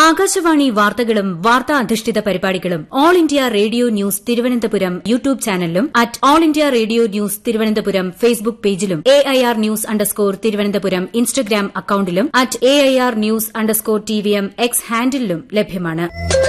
ആകാശവാണി വാർത്തകളും വാർത്താ അധിഷ്ഠിത പരിപാടികളും all India radio news Thiruvananthapuram YouTube ചാനലിലും at all India radio news Thiruvananthapuram Facebook പേജിലും A I R news underscore Thiruvananthapuram Instagram അക്കൌണ്ടിലും at A I R news underscore T V M X ഹാൻഡിലും ലഭ്യമാണ്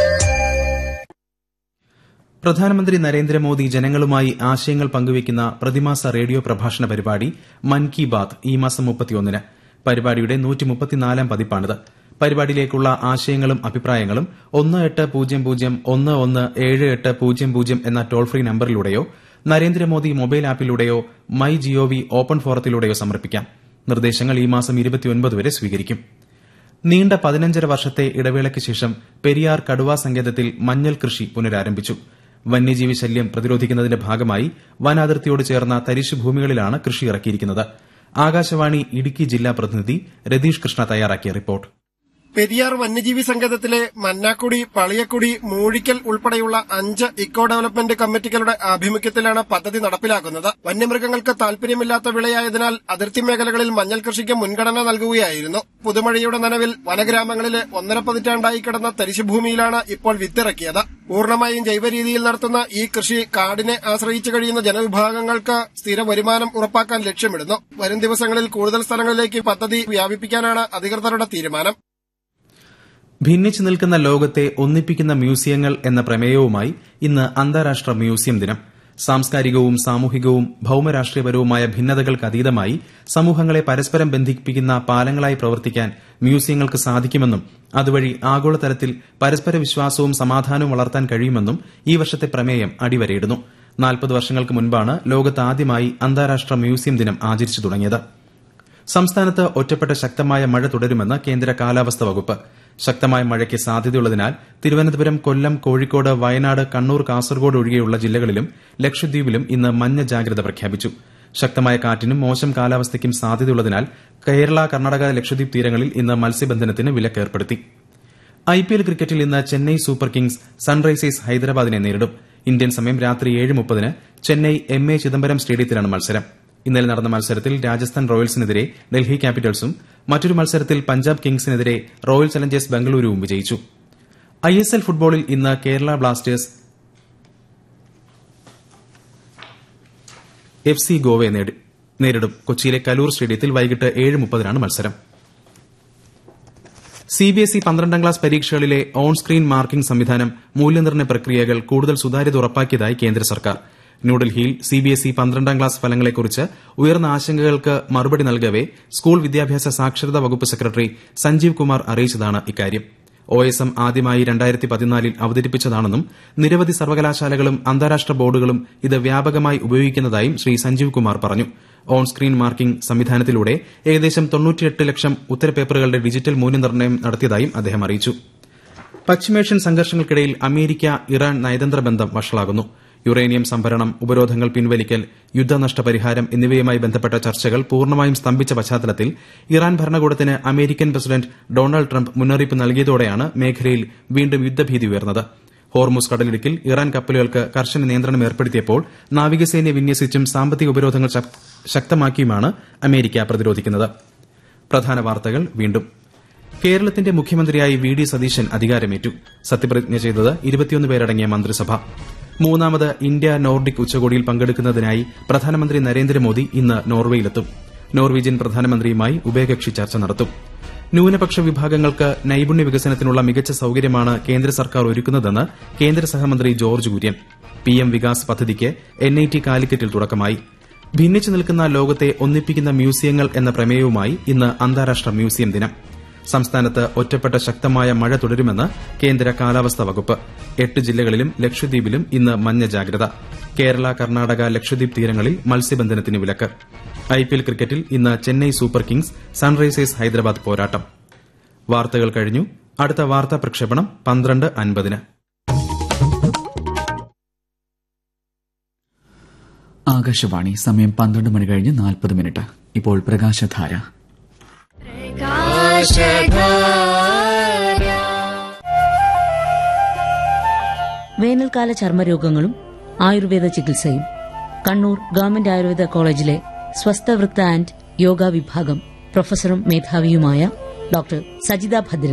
പ്രധാനമന്ത്രി നരേന്ദ്രമോദി ജനങ്ങളുമായി ആശയങ്ങൾ പങ്കുവയ്ക്കുന്ന പ്രതിമാസ റേഡിയോ പ്രഭാഷണ പരിപാടി മൻ കി ബാത് ഈ മാസം മുപ്പത്തിയൊന്നിന് പരിപാടിയുടെ നൂറ്റിമുപ്പത്തിനാലാം പതിപ്പാണിത് പരിപാടിയിലേക്കുള്ള ആശയങ്ങളും അഭിപ്രായങ്ങളും ഒന്ന് എട്ട് പൂജ്യം പൂജ്യം ഒന്ന് ഒന്ന് ഏഴ് എട്ട് പൂജ്യം പൂജ്യം എന്ന ടോൾ ഫ്രീ നമ്പറിലൂടെയോ നരേന്ദ്രമോദി മൊബൈൽ ആപ്പിലൂടെയോ മൈ ജിഒവി ഓപ്പൺ ഫോറത്തിലൂടെയോ സമർപ്പിക്കാം നിർദ്ദേശങ്ങൾ ഈ മാസം ഇരുപത്തിയൊൻപത് വരെ സ്വീകരിക്കും നീണ്ട പതിനഞ്ചര വർഷത്തെ ഇടവേളയ്ക്ക് ശേഷം പെരിയാർ കടുവാ സങ്കേതത്തിൽ മഞ്ഞൾ കൃഷി പുനരാരംഭിച്ചു വന്യജീവി ശല്യം പ്രതിരോധിക്കുന്നതിന്റെ ഭാഗമായി വനാതിർത്തിയോട് ചേർന്ന തരിശുഭൂമികളിലാണ് കൃഷി ഇറക്കിയിരിക്കുന്നത് ആകാശവാണി ഇടുക്കി ജില്ലാ പ്രതിനിധി രതീഷ് കൃഷ്ണ തയ്യാറാക്കിയ റിപ്പോർട്ട് പെരിയാർ വന്യജീവി സങ്കേതത്തിലെ മന്നാക്കുടി പളിയക്കുടി മൂഴിക്കൽ ഉൾപ്പെടെയുള്ള അഞ്ച് ഇക്കോ ഡെവലപ്മെന്റ് കമ്മിറ്റികളുടെ ആഭിമുഖ്യത്തിലാണ് പദ്ധതി നടപ്പിലാക്കുന്നത് വന്യമൃഗങ്ങൾക്ക് താൽപര്യമില്ലാത്ത വിളയായതിനാൽ അതിർത്തി മേഖലകളിൽ മഞ്ഞൾ കൃഷിക്ക് മുൻഗണന നൽകുകയായിരുന്നു പുതുമഴയുടെ നനവിൽ വനഗ്രാമങ്ങളിലെ ഒന്നര പതിറ്റാണ്ടായി കിടന്ന തരിശുഭൂമിയിലാണ് ഇപ്പോൾ വിത്തിറക്കിയത് പൂർണ്ണമായും ജൈവരീതിയിൽ നടത്തുന്ന ഈ കൃഷി കാടിനെ ആശ്രയിച്ചു കഴിയുന്ന ജനവിഭാഗങ്ങൾക്ക് സ്ഥിര വരുമാനം ഉറപ്പാക്കാൻ ലക്ഷ്യമിടുന്നു വരും ദിവസങ്ങളിൽ കൂടുതൽ സ്ഥലങ്ങളിലേക്ക് പദ്ധതി വ്യാപിപ്പിക്കാനാണ് അധികൃതരുടെ തീരുമാനം ഭിന്നിച്ചു നിൽക്കുന്ന ലോകത്തെ ഒന്നിപ്പിക്കുന്ന മ്യൂസിയങ്ങൾ എന്ന പ്രമേയവുമായി ഇന്ന് അന്താരാഷ്ട്ര മ്യൂസിയം ദിനം സാംസ്കാരികവും സാമൂഹികവും ഭൌമരാഷ്ട്രീയപരവുമായ ഭിന്നതകൾക്കതീതമായി സമൂഹങ്ങളെ പരസ്പരം ബന്ധിപ്പിക്കുന്ന പാലങ്ങളായി പ്രവർത്തിക്കാൻ മ്യൂസിയങ്ങൾക്ക് സാധിക്കുമെന്നും അതുവഴി ആഗോളതലത്തിൽ പരസ്പര വിശ്വാസവും സമാധാനവും വളർത്താൻ കഴിയുമെന്നും ഈ വർഷത്തെ പ്രമേയം അടിവരയിടുന്നു നാൽപ്പത് വർഷങ്ങൾക്ക് മുൻപാണ് ലോകത്ത് ആദ്യമായി അന്താരാഷ്ട്ര മ്യൂസിയം ദിനം ആചരിച്ചു തുടങ്ങിയത് സംസ്ഥാനത്ത് ഒറ്റപ്പെട്ട ശക്തമായ മഴ തുടരുമെന്ന് കേന്ദ്ര കാലാവസ്ഥാ വകുപ്പ് ശക്തമായ മഴയ്ക്ക് സാധ്യതയുള്ളതിനാൽ തിരുവനന്തപുരം കൊല്ലം കോഴിക്കോട് വയനാട് കണ്ണൂർ കാസർഗോഡ് ഒഴികെയുള്ള ജില്ലകളിലും ലക്ഷദ്വീപിലും ഇന്ന് മഞ്ഞ ജാഗ്രത പ്രഖ്യാപിച്ചു ശക്തമായ കാറ്റിനും മോശം കാലാവസ്ഥയ്ക്കും സാധ്യതയുള്ളതിനാൽ കേരള കർണാടക ലക്ഷദ്വീപ് തീരങ്ങളിൽ ഇന്ന് മത്സ്യബന്ധനത്തിന് വിലക്കേർപ്പെടുത്തി ഐപിഎൽ ക്രിക്കറ്റിൽ ഇന്ന് ചെന്നൈ സൂപ്പർ കിങ്സ് സൺറൈസേഴ്സ് ഹൈദരാബാദിനെ നേരിടും ഇന്ത്യൻ സമയം രാത്രി ഏഴ് മുപ്പതിന് ചെന്നൈ എം എ ചിദംബരം സ്റ്റേഡിയത്തിലാണ് മത്സരം ഇന്നലെ നടന്ന മത്സരത്തിൽ രാജസ്ഥാൻ റോയൽസിനെതിരെ ഡൽഹി ക്യാപിറ്റൽസും മറ്റൊരു മത്സരത്തിൽ പഞ്ചാബ് കിങ്സിനെതിരെ റോയൽ ചലഞ്ചേഴ്സ് ബംഗളൂരുവും വിജയിച്ചു ഐഎസ്എൽ ഫുട്ബോളിൽ ഇന്ന് കേരള ബ്ലാസ്റ്റേഴ്സ് എഫ് സി ഗോവയെ നേരിടും കൊച്ചിയിലെ കലൂർ സ്റ്റേഡിയത്തിൽ വൈകിട്ട് ഏഴ് മുപ്പതിനാണ് മത്സരം സിബിഎസ്ഇ പന്ത്രണ്ടാം ക്ലാസ് പരീക്ഷകളിലെ ഓൺ സ്ക്രീൻ മാർക്കിംഗ് സംവിധാനം മൂല്യനിർണ്ണയ പ്രക്രിയകൾ കൂടുതൽ സുതാര്യത ഉറപ്പാക്കിയതായി കേന്ദ്ര സർക്കാർ ന്യൂഡൽഹിയിൽ സിബിഎസ്ഇ പന്ത്രണ്ടാം ക്ലാസ് ഫലങ്ങളെക്കുറിച്ച് ഉയർന്ന ആശങ്കകൾക്ക് മറുപടി നൽകവെ സ്കൂൾ വിദ്യാഭ്യാസ സാക്ഷരതാ വകുപ്പ് സെക്രട്ടറി സഞ്ജീവ് കുമാർ അറിയിച്ചതാണ് ഇക്കാര്യം ഒ എസ് എം ആദ്യമായി രണ്ടായിരത്തി പതിനാലിൽ അവതരിപ്പിച്ചതാണെന്നും നിരവധി സർവകലാശാലകളും അന്താരാഷ്ട്ര ബോർഡുകളും ഇത് വ്യാപകമായി ഉപയോഗിക്കുന്നതായും ശ്രീ സഞ്ജീവ് കുമാർ പറഞ്ഞു ഓൺ സ്ക്രീൻ മാർക്കിംഗ് സംവിധാനത്തിലൂടെ ഏകദേശം തൊണ്ണൂറ്റിയെട്ട് ലക്ഷം ഉത്തരപേപ്പറുകളുടെ ഡിജിറ്റൽ മൂല്യനിർണ്ണയം നടത്തിയതായും അദ്ദേഹം അറിയിച്ചു പശ്ചിമേഷ്യൻ സംഘർഷങ്ങൾക്കിടയിൽ അമേരിക്ക ഇറാൻ നയതന്ത്ര ബന്ധം വഷളാകുന്നു യുറേനിയം സംഭരണം ഉപരോധങ്ങൾ പിൻവലിക്കൽ യുദ്ധനഷ്ട പരിഹാരം എന്നിവയുമായി ബന്ധപ്പെട്ട ചർച്ചകൾ പൂർണ്ണമായും സ്തംഭിച്ച പശ്ചാത്തലത്തിൽ ഇറാൻ ഭരണകൂടത്തിന് അമേരിക്കൻ പ്രസിഡന്റ് ഡൊണാൾഡ് ട്രംപ് മുന്നറിയിപ്പ് നൽകിയതോടെയാണ് മേഖലയിൽ വീണ്ടും യുദ്ധഭീതി ഉയർന്നത് ഹോർമുസ് കടലിടുക്കിൽ ഇറാൻ കപ്പലുകൾക്ക് കർശന നിയന്ത്രണം ഏർപ്പെടുത്തിയപ്പോൾ നാവികസേനയെ വിന്യസിച്ചും സാമ്പത്തിക ഉപരോധങ്ങൾ ശക്തമാക്കിയുമാണ് അമേരിക്ക പ്രതിരോധിക്കുന്നത് പ്രധാന വാർത്തകൾ വീണ്ടും കേരളത്തിന്റെ മുഖ്യമന്ത്രിയായി വി ഡി സതീശൻ അധികാരമേറ്റു സത്യപ്രതിജ്ഞ ചെയ്തത് ഇരുപത്തിയൊന്ന് പേരടങ്ങിയ മന്ത്രിസഭ മൂന്നാമത് ഇന്ത്യ നോർഡിക് ഉച്ചകോടിയിൽ പങ്കെടുക്കുന്നതിനായി പ്രധാനമന്ത്രി നരേന്ദ്രമോദി ഇന്ന് നോർവേയിലെത്തും നോർവീജിയൻ പ്രധാനമന്ത്രിയുമായി ഉഭയകക്ഷി ചർച്ച നടത്തും ന്യൂനപക്ഷ വിഭാഗങ്ങൾക്ക് നൈപുണ്യ വികസനത്തിനുള്ള മികച്ച സൌകര്യമാണ് കേന്ദ്ര സർക്കാർ ഒരുക്കുന്നതെന്ന് കേന്ദ്ര സഹമന്ത്രി ജോർജ് കുര്യൻ പിഎം വികാസ് പദ്ധതിക്ക് എൻഐടി കാലിക്കറ്റിൽ തുടക്കമായി ഭിന്നിച്ചു നിൽക്കുന്ന ലോകത്തെ ഒന്നിപ്പിക്കുന്ന മ്യൂസിയങ്ങൾ എന്ന പ്രമേയവുമായി ഇന്ന് അന്താരാഷ്ട്ര മ്യൂസിയം ദിനം സംസ്ഥാനത്ത് ഒറ്റപ്പെട്ട ശക്തമായ മഴ തുടരുമെന്ന് കേന്ദ്ര കാലാവസ്ഥാ വകുപ്പ് എട്ട് ജില്ലകളിലും ലക്ഷദ്വീപിലും ഇന്ന് മഞ്ഞ ജാഗ്രത കേരള കർണാടക ലക്ഷദ്വീപ് തീരങ്ങളിൽ മത്സ്യബന്ധനത്തിന് വിലക്ക് ഐപിഎൽ ക്രിക്കറ്റിൽ ഇന്ന് Chennai super kings sunrisers Hyderabad പോരാട്ടം വാർത്തകൾ കഴിഞ്ഞു അടുത്ത വാർത്താ പ്രക്ഷേപണം പന്ത്രണ്ട് അൻപതിന് ആകാശവാണി സമയം പന്ത്രണ്ട് മണി കഴിഞ്ഞ് നാൽപ്പത് മിനിറ്റ് ഇപ്പോൾ പ്രകാശധാര വേനൽക്കാല ചർമ്മരോഗങ്ങളും ആയുർവേദ ചികിത്സയും കണ്ണൂർ ഗവൺമെന്റ് ആയുർവേദ കോളേജിലെ സ്വസ്ഥവൃത്ത ആൻഡ് യോഗ വിഭാഗം പ്രൊഫസറും മേധാവിയുമായ ഡോക്ടർ സജിത ഭദ്രൻ